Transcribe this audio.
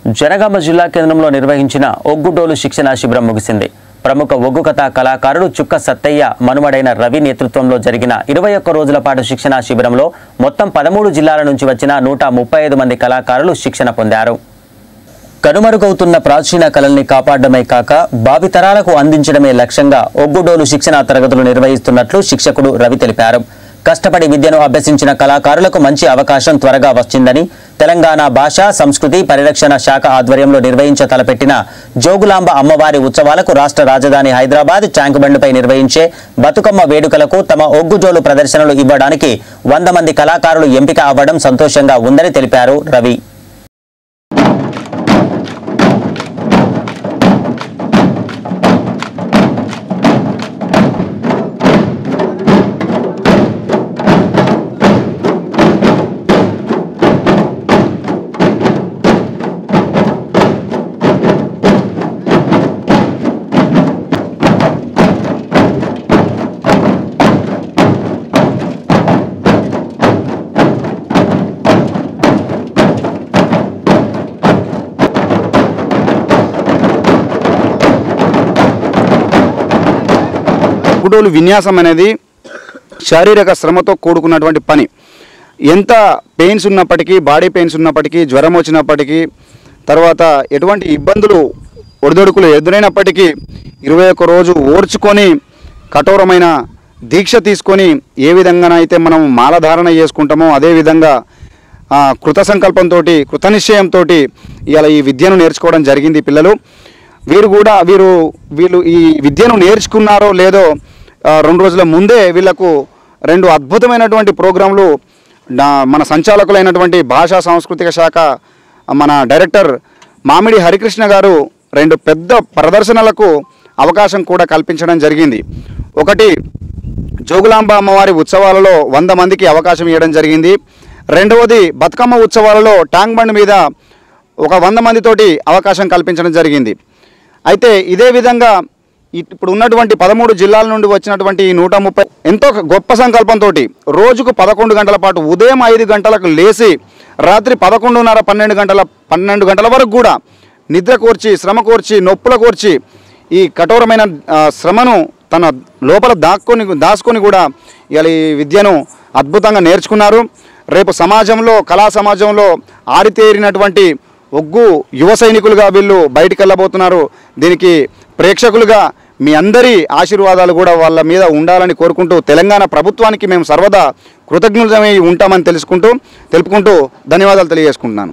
జనగామ జిల్లా కేంద్రంలో నిర్వహించిన ఒగ్గుడోలు శిక్షణా శిబిరం ముగిసింది ప్రముఖ ఒగ్గు కథా కళాకారుడు చుక్క సత్తయ్య మనుమడైన రవి నేతృత్వంలో జరిగిన ఇరవై ఒక్క రోజుల పాటు శిక్షణా శిబిరంలో మొత్తం పదమూడు జిల్లాల నుంచి వచ్చిన నూట ముప్పై ఐదు మంది కళాకారులు శిక్షణ పొందారు కనుమరుగవుతున్న ప్రాచీన కళల్ని కాపాడమే కాక భావితరాలకు అందించడమే లక్ష్యంగా ఒగ్గుడోలు శిక్షణా తరగతులు నిర్వహిస్తున్నట్లు శిక్షకుడు రవి తెలిపారు కష్టపడి విద్యను అభ్యసించిన కళాకారులకు మంచి అవకాశం త్వరగా వచ్చిందని తెలంగాణ భాష సంస్కృతి పరిరక్షణ శాఖ ఆధ్వర్యంలో నిర్వహించ తలపెట్టిన జోగులాంబ అమ్మవారి ఉత్సవాలకు రాష్ట్ర రాజధాని హైదరాబాద్ ట్యాంకుబండ్పై నిర్వహించే బతుకమ్మ వేడుకలకు తమ ఒగ్గుజోలు ప్రదర్శనలు ఇవ్వడానికి వంద మంది కళాకారులు ఎంపిక అవ్వడం సంతోషంగా ఉందని తెలిపారు రవి గుడోలు విన్యాసం అనేది శారీరక శ్రమతో కూడుకున్నటువంటి పని ఎంత పెయిన్స్ ఉన్నప్పటికీ బాడీ పెయిన్స్ ఉన్నప్పటికీ జ్వరం వచ్చినప్పటికీ తర్వాత ఎటువంటి ఇబ్బందులు ఒడిదొడుకులు ఎదురైనప్పటికీ ఇరవై ఒక్క రోజు ఓర్చుకొని కఠోరమైన దీక్ష తీసుకొని ఏ విధంగానైతే మనం మాలధారణ చేసుకుంటామో అదే విధంగా ఆ, కృత సంకల్పంతో కృతనిశ్చయంతో ఇలా ఈ విద్యను నేర్చుకోవడం జరిగింది ఈ పిల్లలు వీరు కూడా వీరు వీళ్ళు ఈ విద్యను నేర్చుకున్నారో లేదో ఆ, రెండు రోజుల ముందే వీళ్ళకు రెండు అద్భుతమైనటువంటి ప్రోగ్రాంలు నా- మన సంచాలకులైనటువంటి భాషా సాంస్కృతిక శాఖ మన డైరెక్టర్ మామిడి హరికృష్ణ గారు రెండు పెద్ద ప్రదర్శనలకు అవకాశం కూడా కల్పించడం జరిగింది ఒకటి జోగులాంబ అమ్మవారి ఉత్సవాలలో వంద మందికి అవకాశం ఇవ్వడం జరిగింది రెండవది బతుకమ్మ ఉత్సవాలలో ట్యాంక్ బండ్ మీద ఒక వంద మందితోటి అవకాశం కల్పించడం జరిగింది అయితే ఇదే విధంగా ఇ- ఇప్పుడు ఉన్నటువంటి పదమూడు జిల్లాల నుండి వచ్చినటువంటి ఈ నూట ముప్పై ఎంతో గొప్ప సంకల్పంతో రోజుకు పదకొండు గంటల పాటు ఉదయం ఐదు గంటలకు లేచి రాత్రి పదకొండున్నర పన్నెండు గంటల పన్నెండు గంటల వరకు కూడా నిద్ర కోర్చి శ్రమ కోర్చి నొప్పుల కోర్చి ఈ కఠోరమైన ఆ, శ్రమను తన లోపల దాక్కొని దాచుకొని కూడా ఇవాళ ఈ విద్యను అద్భుతంగా నేర్చుకున్నారు రేపు సమాజంలో కళా సమాజంలో ఆరితేరినటువంటి ఒగ్గు యువ సైనికులుగా వీళ్ళు బయటికి వెళ్ళబోతున్నారు దీనికి ప్రేక్షకులుగా మీ అందరి ఆశీర్వాదాలు కూడా వాళ్ళ మీద ఉండాలని కోరుకుంటూ తెలంగాణ ప్రభుత్వానికి మేము సర్వదా కృతజ్ఞతమై ఉంటామని తెలుసుకుంటూ తెలుపుకుంటూ ధన్యవాదాలు తెలియజేసుకుంటున్నాను